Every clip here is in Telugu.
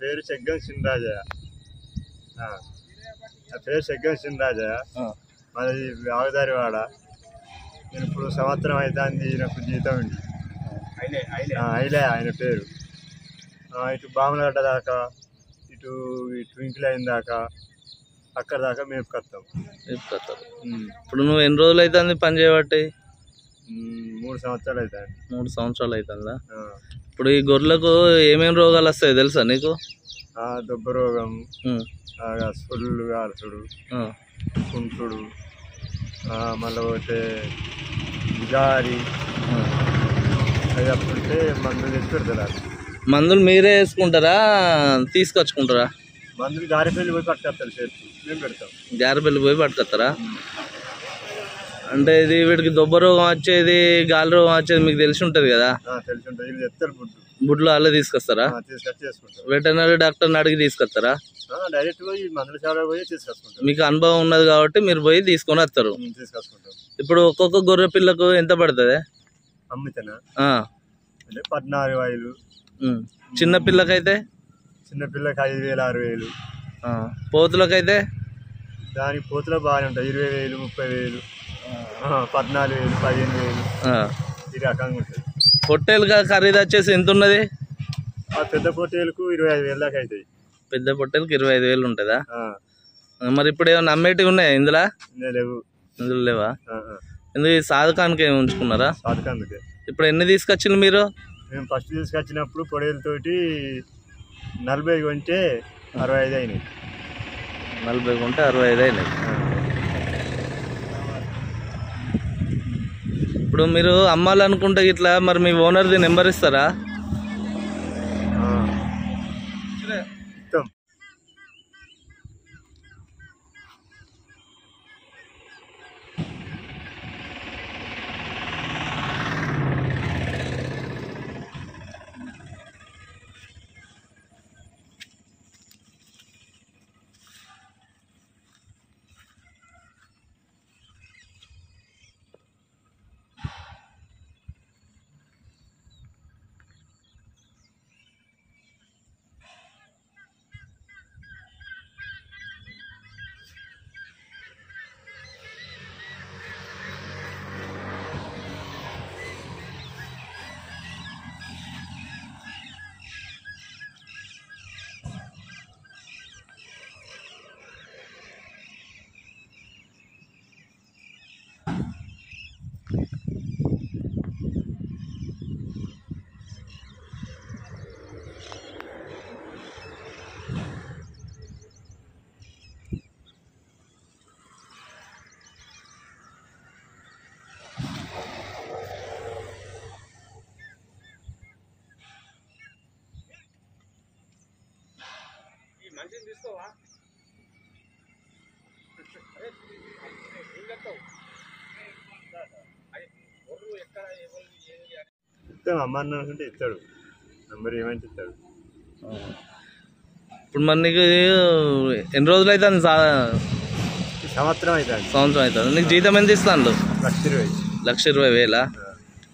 పేరు చెగ్గం సింరాజయ్య ఆ, నా పేరు చెగ్గం సింరాజయ్య ఆ, మాది ఆగదారి వాడ నేను ఇప్పుడు సంవత్సరం అవుతుంది నాకు జీతం ఉంది ఆ, అయిలే ఆయన పేరు ఆ, ఇటు బామలగడ్డ దాకా ఇటు ఈ ట్వింకిల్ అయిన దాకా అక్కడ దాకా మేపుకొస్తాం చెప్తారు ఉమ్, ఇప్పుడు నువ్వు ఎన్ని రోజులు అవుతుంది పని చేయబట్టి ఉమ్, మూడు సంవత్సరాలు అవుతాయి మూడు సంవత్సరాలు అవుతుందా ఆ, ఇప్పుడు ఈ గొర్రెలకు ఏమేమి రోగాలు వస్తాయి తెలుసా నీకు ఆ, దుబ్బ రోగం ఉమ్, ఆ, సొల్లు కాల్చుడు ఆ, కుంటుడు ఆ, మళ్ళీ పోతే జారి ఆ. అది అప్పుడుంటే మందులు తెచ్చి పెడతారు మందులు మీరే వేసుకుంటారా తీసుకొచ్చుకుంటారా మందులు జారిపల్లి పోయి పట్టుకొస్తారు చేతి మేము పెడతాం గారెపల్లి పోయి పట్టుకొస్తారా అంటే ఇది వీటికి దొబ్బ రోగం వచ్చేది గాలి రోగం వచ్చేది మీకు తెలిసి ఉంటుంది కదా ఆ, తెలిసి ఉంటుంది వీళ్ళు తెస్తారు బుడ్డు బుడ్లు వాళ్ళే తీసుకొస్తారా ఆ, తీసుకొచ్చి చేసుకుంటాం వెటర్నరీ డాక్టర్ని అడిగి తీసుకొస్తారా ఆ, డైరెక్ట్ పోయి మందుల శాల పోయి తీసుకొచ్చుకుంటాం మీకు అనుభవం ఉన్నది కాబట్టి మీరు పోయి తీసుకొని వస్తారు ఉమ్, తీసుకొచ్చుకుంటాం ఇప్పుడు ఒక్కొక్క గొర్రె పిల్లకు ఎంత పడుతుంది అమ్మితేనా ఆ, అంటే పద్నాలుగు వేలు ఉమ్. చిన్న పిల్లకైతే చిన్న పిల్లకి ఐదు వేలు ఆరు వేలు ఆ, పోతులకైతే దానికి పోతులో బాగానే ఉంటాయి ఇరవై వేలు ముప్పై వేలు ఆ, పద్నాలుగు వేలు పదిహేను వేలు ఆ. ఈ రకంగా ఉంటుంది పొట్టేలుగా ఖరీదు వచ్చేసి ఎంత ఉన్నది ఆ పెద్ద పొట్టేలకు ఇరవై ఐదు వేలు దాకా అవుతాయి పెద్ద పొట్టేలకు ఇరవై ఐదు వేలు ఉంటుందా ఆ, ఆ, మరి ఇప్పుడు ఏమైనా అమ్మేటివి ఉన్నాయా ఇందులో ఇంకా లేవు ఇందులో లేవా ఆ, ఆ. ఎందుకు ఈ సాధకానికి ఏమి ఉంచుకున్నారా సాధకందుకే ఇప్పుడు ఎన్ని తీసుకొచ్చింది మీరు మేము ఫస్ట్ తీసుకొచ్చినప్పుడు పొడేలతోటి నలభై కొంటే అరవై ఐదు అయినాయి నలభై కొంటే అరవై ఐదు అయినాయి ఇప్పుడు మీరు అమ్మాలనుకుంటే ఇట్లా మరి మీ ఓనర్ది నెంబర్ ఇస్తారా ఆ. ఇస్తాం ఇస్తాం అమ్మ అన్న అనుకుంటే ఇస్తాడు నంబర్ ఏమంటే ఇస్తాడు ఇప్పుడు మరి నీకు ఎన్ని రోజులు అవుతుంది సా ఈ సంవత్సరం అవుతుంది సంవత్సరం అవుతుంది నీకు జీతం ఎంత ఇస్తాను లక్ష ఇరవై లక్ష ఇరవై వేలా ఆ.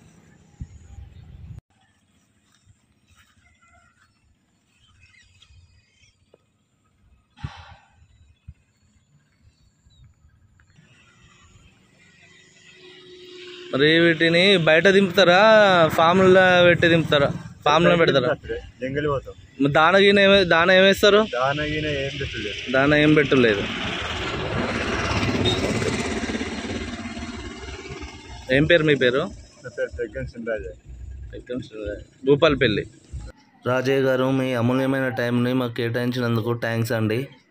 మరి వీటిని బయట దింపుతారా ఫామ్లో పెట్టి దింపుతారా ఫామ్లో పెడతారా జంగలి పోతాం మరి దాన గీన ఏమే దాన ఏమేస్తారు దాన గీన ఏం పెట్టలేదు దాన ఏం పెట్టలేదు ఏం పేరు మీ పేరు నా పేరు జగ్గన్ సింరాజా భూపాలపల్లి రాజయ్య గారు మీ అమూల్యమైన టైంని మాకు కేటాయించినందుకు థ్యాంక్స్ అండి